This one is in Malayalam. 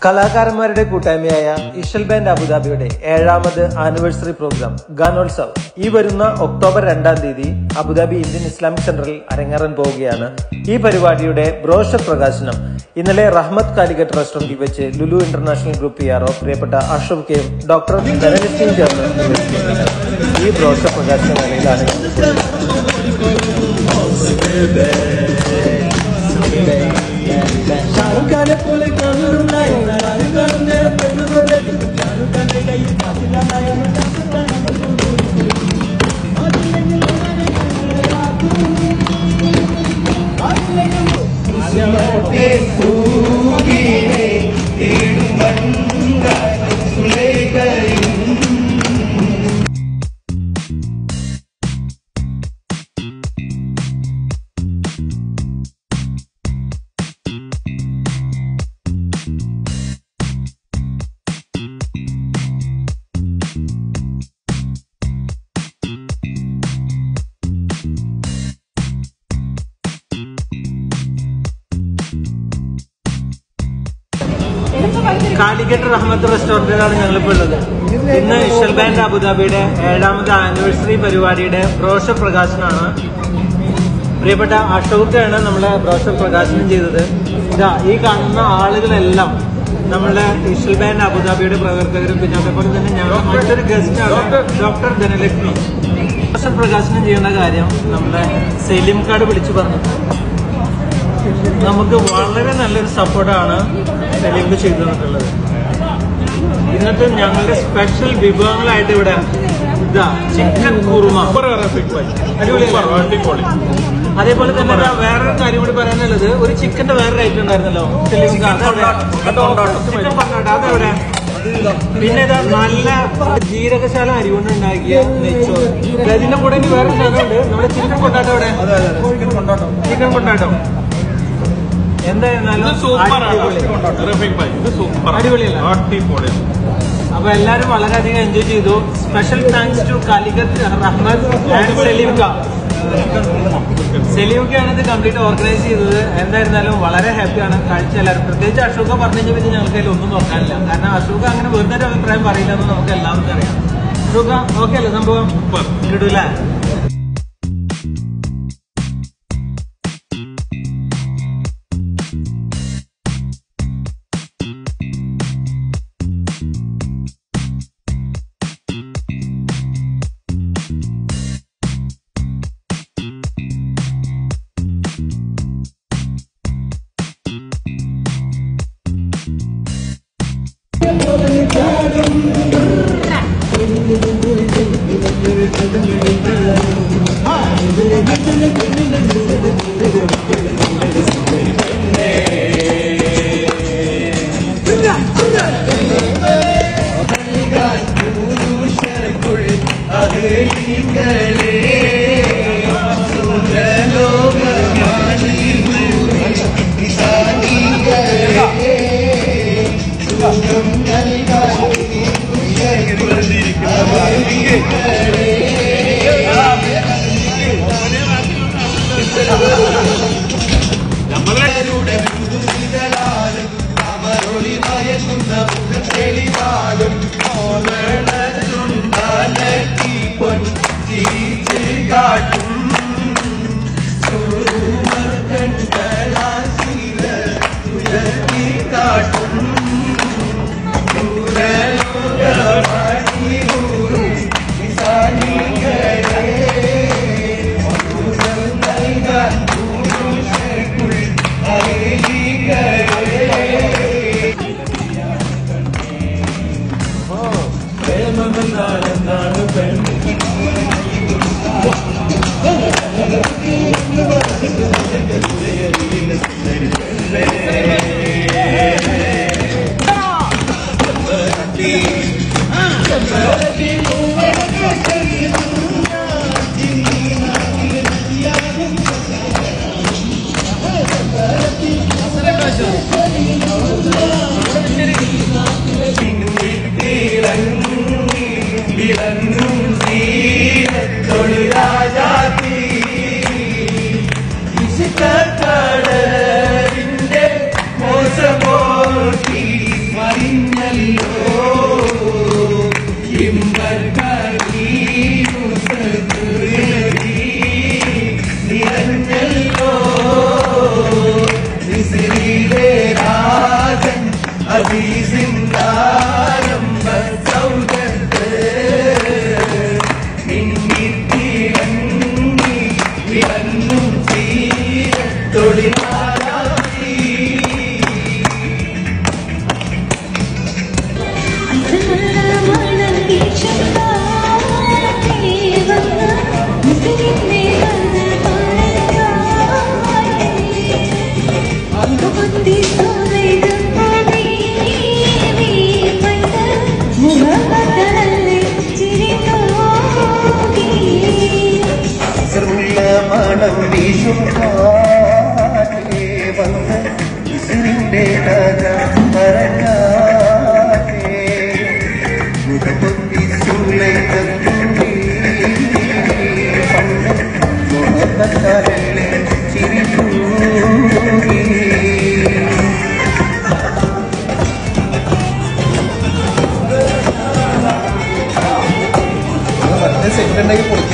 കലാകാരന്മാരുടെ കൂട്ടായ്മയായ ഇഷൽ ബാൻഡ് അബുദാബിയുടെ ഏഴാമത് ആനിവേഴ്സറി പ്രോഗ്രാം ഗാനോത്സവ് ഈ വരുന്ന ഒക്ടോബർ രണ്ടാം തീയതി അബുദാബി ഇന്ത്യൻ ഇസ്ലാമിക് സെന്ററിൽ അരങ്ങേറാൻ പോവുകയാണ് ഈ പരിപാടിയുടെ ബ്രോഷർ പ്രകാശനം ഇന്നലെ റഹ്മത്ത് കാലിക്കറ്റ് റെസ്റ്റോറന്റിൽ വെച്ച് Lulu international group P R O പ്രിയപ്പെട്ട അഷഫ് കെയും ഡോക്ടർ ധനലക്ഷ്മിയും ചേർന്ന് നിർവഹിച്ചിട്ടുണ്ട് ഈ ബ്രോഷർ പ്രകാശന വേളയിലാണ് ഷാറുഖാനെ പോലെ കാണുന്നുണ്ടായി ഷാറുഖാനെ പെണ്ണുപോലെ ഷാറുഖാന്റെ കൈ കാലിക്കറ്റ് റഹ്മത്ത് റെസ്റ്റോറന്റിലാണ് ഞങ്ങളിപ്പോൾ ഉള്ളത് ഇന്ന് ഇഷൽ ബാൻഡ് അബുദാബിയുടെ ഏഴാമത് ആനിവേഴ്സറി പരിപാടിയുടെ ബ്രോഷർ പ്രകാശനമാണ് പ്രിയപ്പെട്ട അഷോക്കാണ് നമ്മളെ ബ്രോഷർ പ്രകാശനം ചെയ്തത് ഇതാ ഈ കാണുന്ന ആളുകളെല്ലാം നമ്മളെ ഇഷൽ ബാൻഡ് അബുദാബിയുടെ പ്രവർത്തകരും പിന്നെ അതേപോലെ തന്നെ ഞങ്ങൾ മറ്റൊരു ഗസ്റ്റാണ് ഡോക്ടർ ധനലക്ഷ്മി ബ്രോഷർ പ്രകാശനം ചെയ്യുന്ന കാര്യം നമ്മളെ സെലിം കാർഡ് വിളിച്ചു പറഞ്ഞു നമുക്ക് വളരെ നല്ലൊരു സപ്പോർട്ടാണ് സെലിംഗ് ചെയ്തു തന്നിട്ടുള്ളത് ഇന്നത്തെ ഞങ്ങളുടെ സ്പെഷ്യൽ വിഭവങ്ങളായിട്ട് ഇവിടെ ഇതാ ചിക്കൻ കുറുമ അടിപൊളി അതേപോലെ തന്നെ ദാ വേറൊരു കാര്യം കൂടി പറയാനുള്ളത് ഒരു ചിക്കന്റെ വേറൊരു ഐറ്റം ഉണ്ടായിരുന്നല്ലോ സെലിംഗ് ചിക്കൻ കൊണ്ടാട്ടം അതെവിടെ പിന്നെ ഇതാ നല്ല ജീരകശാല അരി കൊണ്ട് ഉണ്ടാക്കിയ നെയ്ച്ചോറ് ഇതിന്റെ കൂടെ ഇനി വേറൊരു സാധനമുണ്ട് നമ്മുടെ ചിക്കൻ കൊണ്ടാട്ടം എവിടെ ചിക്കൻ കൊണ്ടാട്ടം എന്തായിരുന്നാലും അടിപൊളി. അടിപൊളിയല്ലേ? അപ്പൊ എല്ലാരും വളരെയധികം എൻജോയ് ചെയ്തു special thanks to Calicut Rahmath and സലീംക സലീംക്കയാണ് ഇത് കംപ്ലീറ്റ് ഓർഗനൈസ് ചെയ്തത് എന്തായിരുന്നാലും വളരെ ഹാപ്പിയാണ് കഴിച്ച എല്ലാവരും പ്രത്യേകിച്ച് അശോക പറഞ്ഞു കഴിഞ്ഞാൽ പിന്നെ ഞങ്ങൾക്ക് അതിൽ ഒന്നും നോക്കാനില്ല കാരണം അശോക അങ്ങനെ വെറുതെ ഒരു അഭിപ്രായം പറയില്ല എന്ന് നമുക്ക് എല്ലാവർക്കും അറിയാം അശോക ഓക്കെ അല്ലേ സംഭവം കിട്ടൂല്ലേ പ്രേമമെന്നാൽ എന്താണ് പെണ്ണ് അതിസിന്താരംഭ സൗദത്ത് മിന്നിത്തിളങ്ങി വിളങ്ങും തീരത്തൊടിനാരായി മണം വീശും കാറ്റേ വന്ന് ഇസിറിന്റെ കഥ മറക്കാതെ മുഖപ്പൊത്തി സുലൈതൂരി പണ്ട് മുഹബത്താലല്ലേ ചിരിതൂരി പത്ത് സെക്കൻഡ് ഉണ്ടെങ്കിൽ പൊളിക്കും